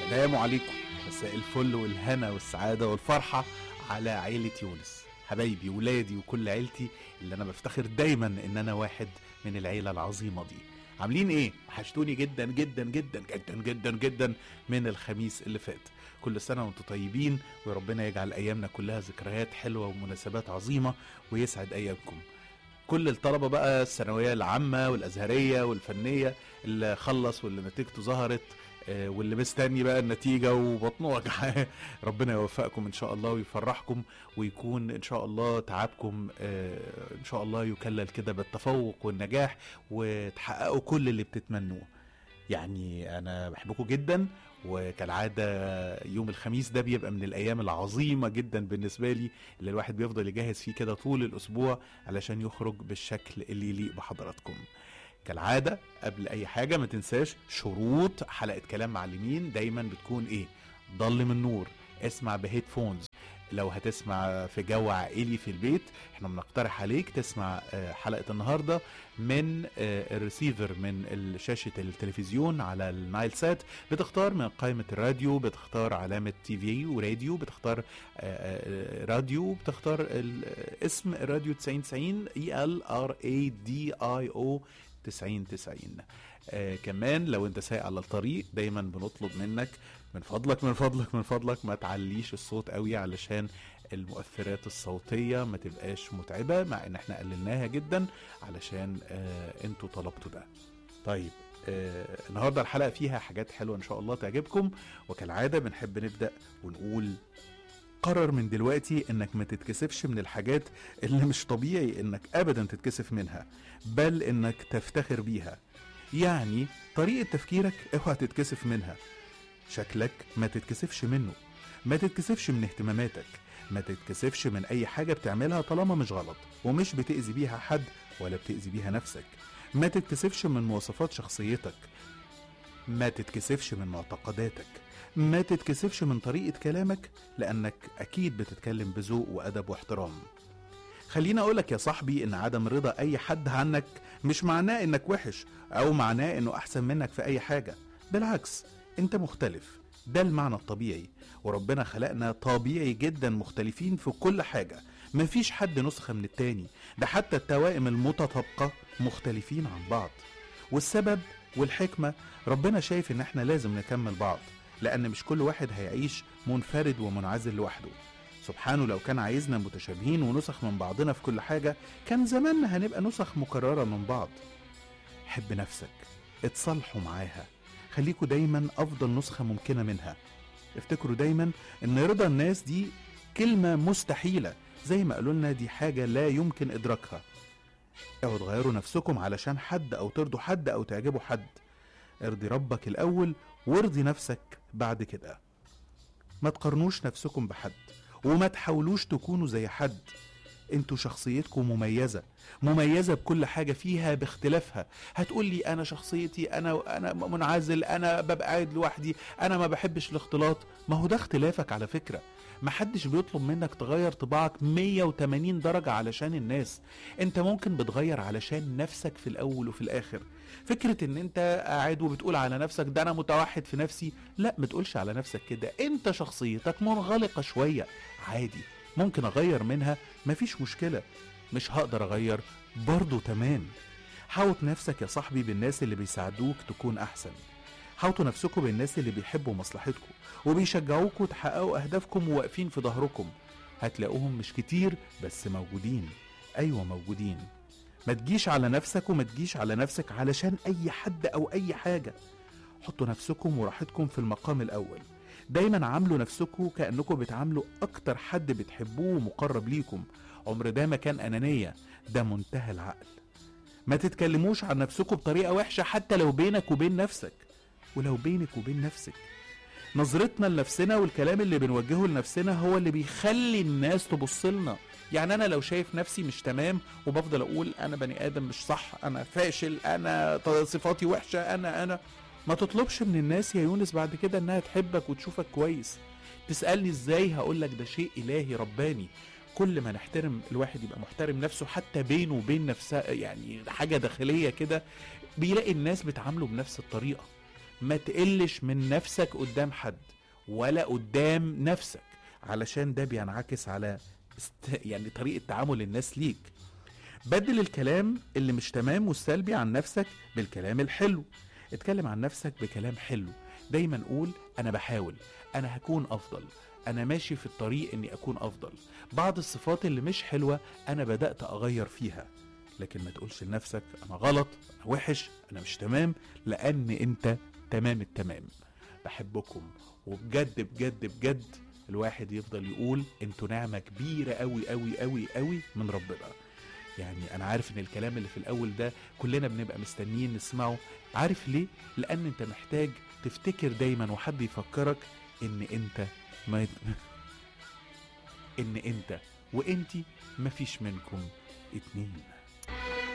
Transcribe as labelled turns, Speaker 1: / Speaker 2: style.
Speaker 1: السلام عليكم مساء الفل والهنا والسعادة والفرحة على عيلة يونس حبايبي ولادي وكل عيلتي اللي أنا بفتخر دايما إن أنا واحد من العيلة العظيمة دي عاملين إيه؟ وحشتوني جدا جدا جدا جدا جدا جدا من الخميس اللي فات كل سنة وانتم طيبين وربنا يجعل أيامنا كلها ذكريات حلوة ومناسبات عظيمة ويسعد أيامكم كل الطلبة بقى الثانوية العامة والأزهرية والفنية اللي خلص واللي نتيجته ظهرت آه، واللي مستني بقى النتيجة وبطنه وجعاه ربنا يوفقكم إن شاء الله ويفرحكم ويكون إن شاء الله تعبكم آه، إن شاء الله يكلل كده بالتفوق والنجاح وتحققوا كل اللي بتتمنوه يعني أنا بحبكم جدا وكالعادة يوم الخميس ده بيبقى من الأيام العظيمة جدا بالنسبة لي اللي الواحد بيفضل يجهز فيه كده طول الأسبوع علشان يخرج بالشكل اللي يليق بحضراتكم كالعادة قبل أي حاجة ما تنساش شروط حلقة كلام معلمين دايما بتكون إيه ضلم النور اسمع بهيدفونز لو هتسمع في جو عائلي في البيت احنا بنقترح عليك تسمع آه، حلقة النهاردة من آه، الريسيفر من شاشة التلفزيون على النايل سات بتختار من قائمة الراديو بتختار علامة تي في وراديو بتختار آه، آه، راديو بتختار ال- اسم الراديو 9090 اي ال ار اي دي اي او 90 90 آه كمان لو انت سايق على الطريق دايما بنطلب منك من فضلك من فضلك من فضلك ما تعليش الصوت قوي علشان المؤثرات الصوتية ما تبقاش متعبة مع ان احنا قللناها جدا علشان آه انتوا طلبتوا ده طيب آه النهارده الحلقة فيها حاجات حلوة ان شاء الله تعجبكم وكالعادة بنحب نبدأ ونقول قرر من دلوقتي انك ما تتكسفش من الحاجات اللي مش طبيعي انك ابدا تتكسف منها بل انك تفتخر بيها يعني طريقة تفكيرك اوعى تتكسف منها شكلك ما تتكسفش منه ما تتكسفش من اهتماماتك ما تتكسفش من اي حاجة بتعملها طالما مش غلط ومش بتأذي بيها حد ولا بتأذي بيها نفسك ما تتكسفش من مواصفات شخصيتك ما تتكسفش من معتقداتك ما تتكسفش من طريقة كلامك لأنك أكيد بتتكلم بذوق وأدب واحترام خليني أقولك يا صاحبي إن عدم رضا أي حد عنك مش معناه إنك وحش أو معناه إنه أحسن منك في أي حاجة بالعكس أنت مختلف ده المعنى الطبيعي وربنا خلقنا طبيعي جدا مختلفين في كل حاجة مفيش حد نسخة من التاني ده حتى التوائم المتطابقة مختلفين عن بعض والسبب والحكمة ربنا شايف إن إحنا لازم نكمل بعض لأن مش كل واحد هيعيش منفرد ومنعزل لوحده سبحانه لو كان عايزنا متشابهين ونسخ من بعضنا في كل حاجة كان زماننا هنبقى نسخ مكررة من بعض حب نفسك اتصالحوا معاها خليكوا دايما أفضل نسخة ممكنة منها افتكروا دايما ان رضا الناس دي كلمة مستحيلة زي ما قالوا لنا دي حاجة لا يمكن إدراكها اوعوا تغيروا نفسكم علشان حد أو ترضوا حد أو تعجبوا حد ارضي ربك الأول وارضي نفسك بعد كده ما تقارنوش نفسكم بحد وما تحاولوش تكونوا زي حد انتوا شخصيتكم مميزة مميزة بكل حاجة فيها باختلافها هتقول لي انا شخصيتي انا انا منعزل انا ببقى قاعد لوحدي انا ما بحبش الاختلاط ما هو ده اختلافك على فكرة محدش بيطلب منك تغير طباعك 180 درجة علشان الناس انت ممكن بتغير علشان نفسك في الاول وفي الاخر فكرة ان انت قاعد وبتقول على نفسك ده انا متوحد في نفسي لا ما تقولش على نفسك كده انت شخصيتك منغلقة شوية عادي ممكن اغير منها مفيش مشكلة مش هقدر اغير برضو تمام حاوط نفسك يا صاحبي بالناس اللي بيساعدوك تكون احسن حاوطوا نفسكم بالناس اللي بيحبوا مصلحتكم وبيشجعوكوا تحققوا اهدافكم وواقفين في ظهركم هتلاقوهم مش كتير بس موجودين ايوه موجودين ما تجيش على نفسك وما تجيش على نفسك علشان اي حد او اي حاجه حطوا نفسكم وراحتكم في المقام الاول دايما عاملوا نفسكم كانكم بتعاملوا اكتر حد بتحبوه ومقرب ليكم عمر ده ما كان انانيه ده منتهى العقل ما تتكلموش عن نفسكم بطريقه وحشه حتى لو بينك وبين نفسك ولو بينك وبين نفسك نظرتنا لنفسنا والكلام اللي بنوجهه لنفسنا هو اللي بيخلي الناس تبص لنا يعني انا لو شايف نفسي مش تمام وبفضل اقول انا بني ادم مش صح انا فاشل انا ط- صفاتي وحشه انا انا ما تطلبش من الناس يا يونس بعد كده انها تحبك وتشوفك كويس تسالني ازاي هقول لك ده شيء الهي رباني كل ما نحترم الواحد يبقى محترم نفسه حتى بينه وبين نفسها يعني حاجه داخليه كده بيلاقي الناس بتعامله بنفس الطريقه ما تقلش من نفسك قدام حد ولا قدام نفسك علشان ده بينعكس على است... يعني طريقة تعامل الناس ليك بدل الكلام اللي مش تمام والسلبي عن نفسك بالكلام الحلو اتكلم عن نفسك بكلام حلو دايما قول انا بحاول انا هكون افضل انا ماشي في الطريق اني اكون افضل بعض الصفات اللي مش حلوة انا بدأت اغير فيها لكن ما تقولش لنفسك انا غلط انا وحش انا مش تمام لان انت تمام التمام بحبكم وبجد بجد بجد الواحد يفضل يقول انتوا نعمة كبيرة قوي قوي قوي قوي من ربنا يعني انا عارف ان الكلام اللي في الاول ده كلنا بنبقى مستنيين نسمعه عارف ليه لان انت محتاج تفتكر دايما وحد يفكرك ان انت ما يت... ان انت وانتي مفيش منكم اتنين